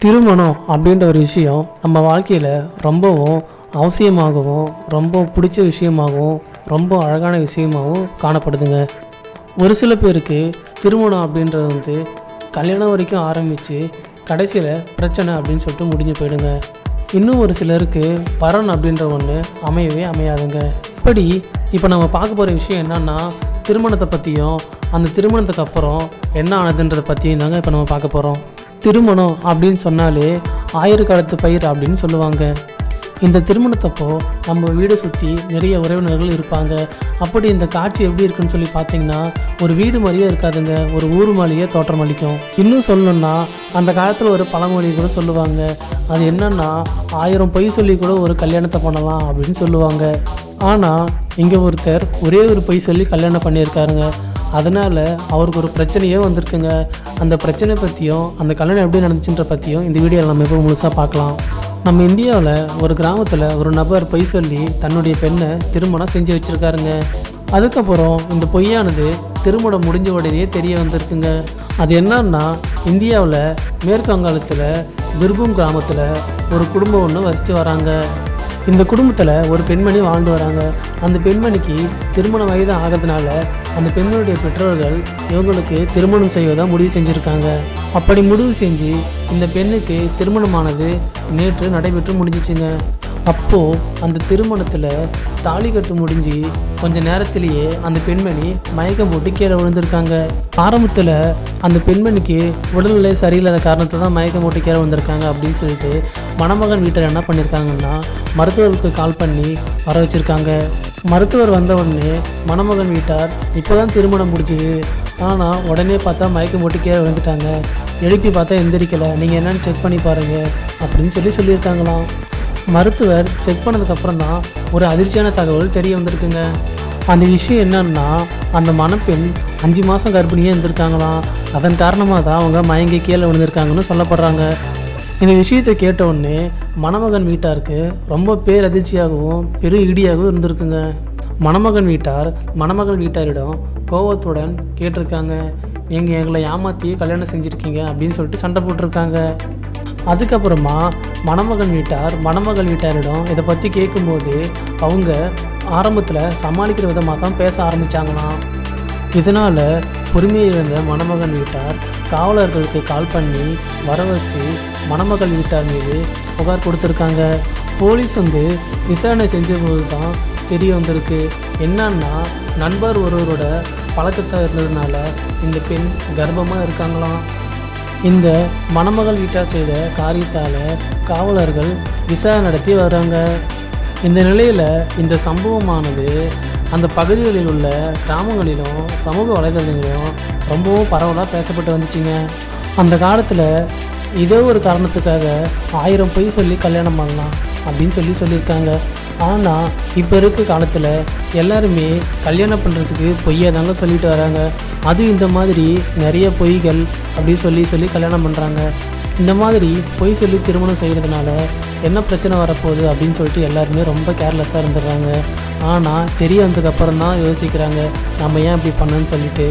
திருமணம் அப்படின்ற ஒரு விஷயம் நம்ம வாழ்க்கையில் ரொம்பவும் அவசியமாகவும் ரொம்ப பிடிச்ச விஷயமாகவும் ரொம்ப அழகான விஷயமாகவும் காணப்படுதுங்க ஒரு சில பேருக்கு திருமணம் அப்படின்றது வந்து கல்யாணம் வரைக்கும் ஆரம்பித்து கடைசியில் பிரச்சனை அப்படின்னு சொல்லிட்டு முடிஞ்சு போயிடுங்க இன்னும் ஒரு சிலருக்கு வரன் அப்படின்ற ஒன்று அமையவே அமையாதுங்க இப்படி இப்போ நம்ம பார்க்க போகிற விஷயம் என்னன்னா திருமணத்தை பற்றியும் அந்த திருமணத்துக்கு அப்புறம் என்ன ஆனதுன்றதை பற்றியும் தாங்க இப்போ நம்ம பார்க்க போகிறோம் திருமணம் அப்படின்னு சொன்னாலே ஆயிரக்காலத்து பயிர் அப்படின்னு சொல்லுவாங்க இந்த திருமணத்தப்போ நம்ம வீடை சுற்றி நிறைய உறவினர்கள் இருப்பாங்க அப்படி இந்த காட்சி எப்படி இருக்குன்னு சொல்லி பார்த்தீங்கன்னா ஒரு வீடு மாதிரியே இருக்காதுங்க ஒரு ஊர் மாதிரியே தோற்றம் அளிக்கும் இன்னும் சொல்லணும்னா அந்த காலத்தில் ஒரு பழமொழி கூட சொல்லுவாங்க அது என்னன்னா ஆயிரம் பொய் சொல்லி கூட ஒரு கல்யாணத்தை பண்ணலாம் அப்படின்னு சொல்லுவாங்க ஆனால் இங்கே ஒருத்தர் ஒரே ஒரு பொய் சொல்லி கல்யாணம் பண்ணியிருக்காருங்க அதனால் அவருக்கு ஒரு பிரச்சனையே வந்திருக்குங்க அந்த பிரச்சனை பற்றியும் அந்த கல்யாணம் எப்படி நடந்துச்சுன்ற பற்றியும் இந்த வீடியோவில் நம்ம இப்போ முழுசாக பார்க்கலாம் நம்ம இந்தியாவில் ஒரு கிராமத்தில் ஒரு நபர் பொய் சொல்லி தன்னுடைய பெண்ணை திருமணம் செஞ்சு வச்சுருக்காருங்க அதுக்கப்புறம் இந்த பொய்யானது திருமணம் முடிஞ்ச உடனே தெரிய வந்திருக்குங்க அது என்னன்னா இந்தியாவில் மேற்கு வங்காளத்தில் பிர்பூம் கிராமத்தில் ஒரு குடும்பம் ஒன்று வசித்து வராங்க இந்த குடும்பத்தில் ஒரு பெண்மணி வாழ்ந்து வராங்க அந்த பெண்மணிக்கு திருமண வயது ஆகிறதுனால அந்த பெண்மணியுடைய பெற்றோர்கள் இவங்களுக்கு திருமணம் செய்வதாக முடிவு செஞ்சுருக்காங்க அப்படி முடிவு செஞ்சு இந்த பெண்ணுக்கு திருமணமானது நேற்று நடைபெற்று முடிஞ்சிச்சுங்க அப்போது அந்த திருமணத்தில் தாலி கட்டு முடிஞ்சு கொஞ்ச நேரத்திலேயே அந்த பெண்மணி மயக்கம் போட்டு கீழே விழுந்திருக்காங்க ஆரம்பத்தில் அந்த பெண்மணிக்கு உடல்நிலை சரியில்லாத காரணத்தை தான் மயக்கம் போட்டு கீழே விழுந்திருக்காங்க அப்படின்னு சொல்லிட்டு மணமகன் வீட்டில் என்ன பண்ணியிருக்காங்கன்னா மருத்துவருக்கு கால் பண்ணி வர வச்சுருக்காங்க மருத்துவர் வந்த உடனே மணமகன் வீட்டார் இப்போ தான் திருமணம் முடிஞ்சுது ஆனால் உடனே பார்த்தா மயக்கம் போட்டு கீழே விழுந்துட்டாங்க எழுப்பி பார்த்தா எந்திரிக்கலை நீங்கள் என்னன்னு செக் பண்ணி பாருங்கள் அப்படின்னு சொல்லி சொல்லியிருக்காங்களாம் மருத்துவர் செக் பண்ணதுக்கப்புறம் தான் ஒரு அதிர்ச்சியான தகவல் தெரிய வந்திருக்குங்க அந்த விஷயம் என்னன்னா அந்த மணப்பெண் அஞ்சு மாதம் கர்ப்பிணியாக இருந்திருக்காங்களாம் அதன் காரணமாக தான் அவங்க மயங்கி கீழே விழுந்திருக்காங்கன்னு சொல்லப்படுறாங்க இந்த விஷயத்தை கேட்ட உடனே மணமகன் வீட்டாருக்கு ரொம்ப பேரதிர்ச்சியாகவும் பெரு இடியாகவும் இருந்திருக்குங்க மணமகன் வீட்டார் மணமகள் வீட்டாரிடம் கோவத்துடன் கேட்டிருக்காங்க நீங்கள் எங்களை ஏமாற்றி கல்யாணம் செஞ்சுருக்கீங்க அப்படின்னு சொல்லிட்டு சண்டை போட்டிருக்காங்க அதுக்கப்புறமா மணமகன் வீட்டார் மணமகள் வீட்டாரிடம் இதை பற்றி கேட்கும்போது அவங்க ஆரம்பத்தில் சமாளிக்கிற விதமாக தான் பேச ஆரம்பித்தாங்களாம் இதனால் பொறுமையை இழந்த மணமகன் வீட்டார் காவலர்களுக்கு கால் பண்ணி வர வச்சு மணமகள் வீட்டார் மீது புகார் கொடுத்துருக்காங்க போலீஸ் வந்து விசாரணை செஞ்சபோது தான் தெரிய வந்திருக்கு என்னன்னா நண்பர் ஒருவரோட பழக்கத்தாக இருந்ததுனால இந்த பெண் கர்ப்பமாக இருக்காங்களாம் இந்த மணமகள் வீட்டார் செய்த காரியத்தால் காவலர்கள் விசாரணை நடத்தி வராங்க இந்த நிலையில் இந்த சம்பவமானது அந்த பகுதிகளில் உள்ள கிராமங்களிலும் சமூக வலைதளங்களிலும் ரொம்பவும் பரவலாக பேசப்பட்டு வந்துச்சுங்க அந்த காலத்தில் ஏதோ ஒரு காரணத்துக்காக ஆயிரம் பொய் சொல்லி கல்யாணம் பண்ணலாம் அப்படின்னு சொல்லி சொல்லியிருக்காங்க ஆனால் இப்போ இருக்க காலத்தில் எல்லாருமே கல்யாணம் பண்ணுறதுக்கு பொய்யா தாங்க சொல்லிட்டு வராங்க அது இந்த மாதிரி நிறைய பொய்கள் அப்படி சொல்லி சொல்லி கல்யாணம் பண்ணுறாங்க இந்த மாதிரி பொய் சொல்லி திருமணம் செய்கிறதுனால என்ன பிரச்சனை வரப்போகுது அப்படின்னு சொல்லிட்டு எல்லாருமே ரொம்ப கேர்லெஸ்ஸாக இருந்துடுறாங்க ஆனால் தெரிய வந்ததுக்கப்புறம் தான் யோசிக்கிறாங்க நம்ம ஏன் இப்படி பண்ணோன்னு சொல்லிட்டு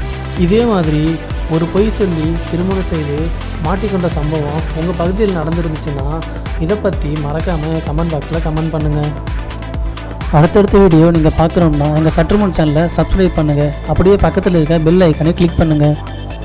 இதே மாதிரி ஒரு பொய் சொல்லி திருமணம் செய்து மாட்டிக்கொண்ட சம்பவம் உங்கள் பகுதியில் நடந்துருந்துச்சுன்னா இதை பற்றி மறக்காமல் கமெண்ட் பாக்ஸில் கமெண்ட் பண்ணுங்கள் அடுத்தடுத்த வீடியோ நீங்கள் பார்க்குறோம்னா எங்கள் சற்றுமுன் சேனலை சப்ஸ்கிரைப் பண்ணுங்கள் அப்படியே பக்கத்தில் இருக்க பெல் ஐக்கனை கிளிக் பண்ணுங்கள்